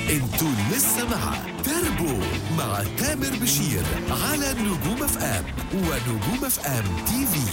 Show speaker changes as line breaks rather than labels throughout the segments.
انتوا لسه مع تربو مع تامر بشير على نجوم اف ام ونجوم اف ام تي في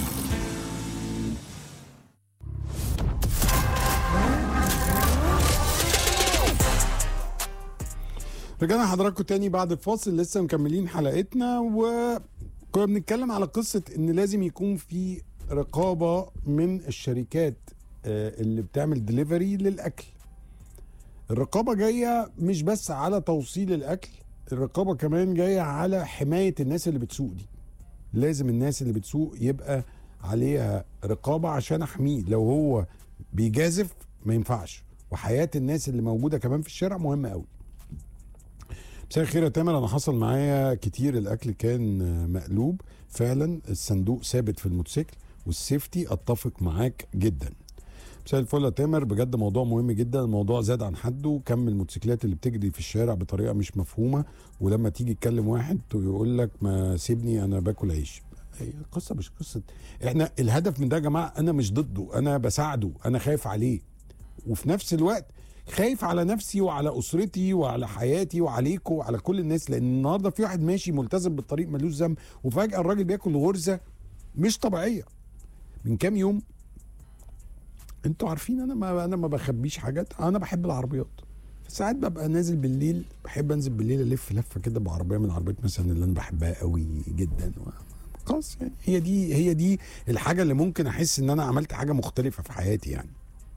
رجعنا حضراتكم تاني بعد الفاصل لسه مكملين حلقتنا وكنا بنتكلم على قصة ان لازم يكون في رقابة من الشركات آه، اللي بتعمل دليفري للأكل الرقابة جاية مش بس على توصيل الأكل الرقابة كمان جاية على حماية الناس اللي بتسوق دي لازم الناس اللي بتسوق يبقى عليها رقابة عشان أحميه لو هو بيجازف ما ينفعش وحياة الناس اللي موجودة كمان في الشارع مهمة قوي مساء الخير يا تامر انا حصل معايا كتير الاكل كان مقلوب فعلا الصندوق ثابت في الموتوسيكل والسيفتي اتفق معاك جدا مساء الفل يا تامر بجد موضوع مهم جدا الموضوع زاد عن حده كم الموتوسيكلات اللي بتجري في الشارع بطريقه مش مفهومه ولما تيجي تكلم واحد يقول لك ما سيبني انا باكل عيش هي القصه مش قصه احنا الهدف من ده يا جماعه انا مش ضده انا بساعده انا خايف عليه وفي نفس الوقت خايف على نفسي وعلى اسرتي وعلى حياتي وعليكم وعلى كل الناس لان النهارده في واحد ماشي ملتزم بالطريق ملوش ذنب وفجاه الراجل بياكل غرزه مش طبيعيه من كام يوم انتوا عارفين انا ما انا ما بخبيش حاجات انا بحب العربيات ساعات ببقى نازل بالليل بحب انزل بالليل الف لفه كده بعربيه من العربيات مثلا اللي انا بحبها قوي جدا و- خلاص يعني هي دي هي دي الحاجه اللي ممكن احس ان انا عملت حاجه مختلفه في حياتي يعني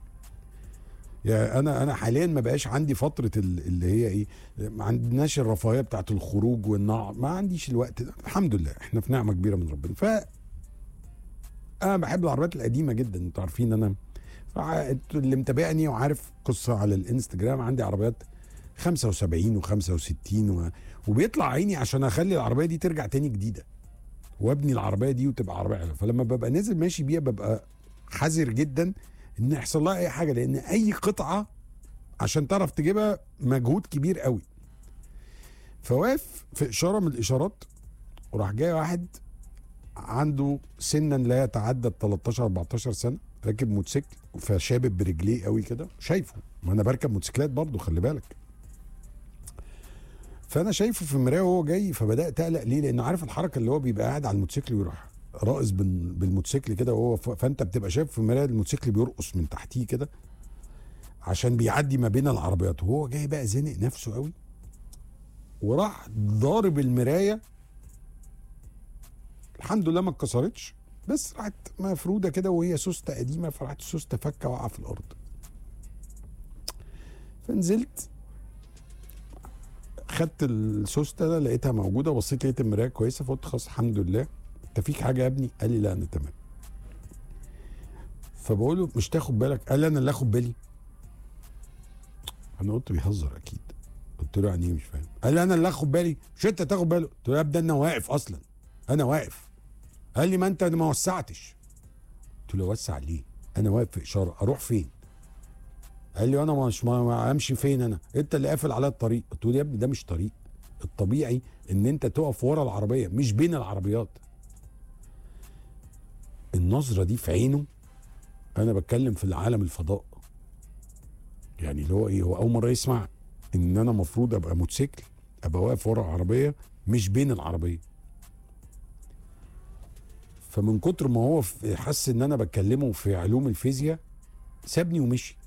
يعني انا انا حاليا ما بقاش عندي فتره ال- اللي هي ايه ما عندناش الرفاهيه بتاعت الخروج والنع ما عنديش الوقت ده الحمد لله احنا في نعمه كبيره من ربنا ف انا بحب العربيات القديمه جدا انتوا عارفين انا فع- انتوا اللي متابعني وعارف قصه على الانستجرام عندي عربيات 75 و65 و... وبيطلع عيني عشان اخلي العربيه دي ترجع تاني جديده وابني العربيه دي وتبقى عربيه حلوه فلما ببقى نازل ماشي بيها ببقى حذر جدا ان يحصل لها اي حاجه لان اي قطعه عشان تعرف تجيبها مجهود كبير قوي فواقف في اشاره من الاشارات وراح جاي واحد عنده سنا لا يتعدى ال 13 14 سنه راكب موتوسيكل فشابب برجليه قوي كده شايفه ما انا بركب موتوسيكلات برضه خلي بالك فانا شايفه في المرايه وهو جاي فبدات اقلق ليه لانه عارف الحركه اللي هو بيبقى قاعد على الموتوسيكل ويروح رائص بال- بالموتوسيكل كده وهو ف- فانت بتبقى شايف في المرايه الموتوسيكل بيرقص من تحتيه كده عشان بيعدي ما بين العربيات وهو جاي بقى زنق نفسه قوي وراح ضارب المرايه الحمد لله ما اتكسرتش بس راحت مفروده كده وهي سوسته قديمه فراحت السوسته فكه وقع في الارض فنزلت خدت السوسته ده لقيتها موجوده بصيت لقيت المرايه كويسه فقلت خلاص الحمد لله انت فيك حاجه يا ابني قال لي لا انا تمام فبقول له مش تاخد بالك قال لي انا اللي اخد بالي انا قلت بيهزر اكيد قلت له يعني ايه مش فاهم قال لي انا اللي اخد بالي مش انت تاخد بالك قلت له يا ابني انا واقف اصلا انا واقف قال لي ما انت ما وسعتش قلت له وسع ليه انا واقف في اشاره اروح فين قال لي وانا مش ما ما امشي فين انا انت اللي قافل عليا الطريق قلت له يا ابني ده مش طريق الطبيعي ان انت تقف ورا العربيه مش بين العربيات النظره دي في عينه انا بتكلم في العالم الفضاء يعني اللي هو ايه هو اول مره يسمع ان انا المفروض ابقى موتوسيكل ابقى واقف ورا العربيه مش بين العربيه فمن كتر ما هو في- حس ان انا بكلمه في علوم الفيزياء سابني ومشي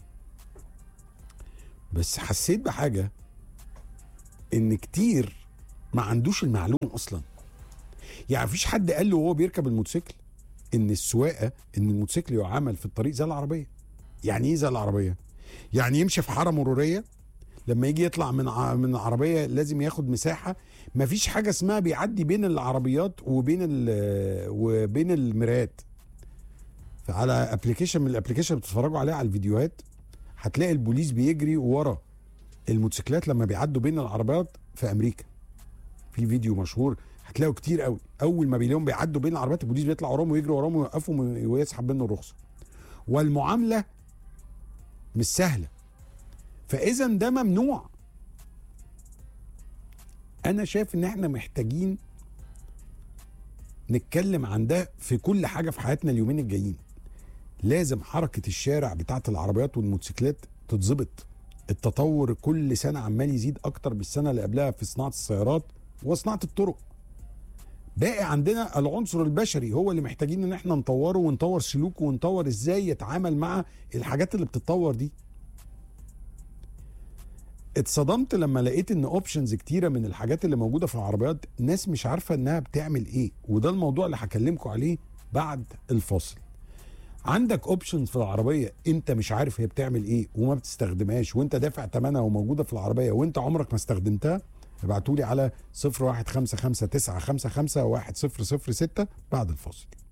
بس حسيت بحاجه ان كتير ما عندوش المعلومه اصلا يعني مفيش حد قال له وهو بيركب الموتوسيكل ان السواقه ان الموتوسيكل يعامل في الطريق زي العربيه يعني ايه زي العربيه يعني يمشي في حاره مروريه لما يجي يطلع من ع- من العربيه لازم ياخد مساحه مفيش حاجه اسمها بيعدي بين العربيات وبين ال- وبين المرايات فعلى ابلكيشن من الابلكيشن بتتفرجوا عليه على الفيديوهات هتلاقي البوليس بيجري ورا الموتوسيكلات لما بيعدوا بين العربيات في امريكا في فيديو مشهور هتلاقوا كتير قوي اول ما بيلاقيهم بيعدوا بين العربيات البوليس بيطلع وراهم ويجري وراهم ويوقفهم ويسحب منه الرخصه والمعامله مش سهله فاذا ده ممنوع انا شايف ان احنا محتاجين نتكلم عن ده في كل حاجه في حياتنا اليومين الجايين لازم حركه الشارع بتاعت العربيات والموتوسيكلات تتظبط التطور كل سنه عمال يزيد اكتر بالسنه اللي قبلها في صناعه السيارات وصناعه الطرق باقي عندنا العنصر البشري هو اللي محتاجين ان احنا نطوره ونطور سلوكه ونطور ازاي يتعامل مع الحاجات اللي بتتطور دي اتصدمت لما لقيت ان اوبشنز كتيره من الحاجات اللي موجوده في العربيات ناس مش عارفه انها بتعمل ايه وده الموضوع اللي هكلمكم عليه بعد الفاصل عندك اوبشنز في العربيه انت مش عارف هي بتعمل ايه وما بتستخدمهاش وانت دافع ثمنها وموجوده في العربيه وانت عمرك ما استخدمتها ابعتوا لي على 0155 بعد الفاصل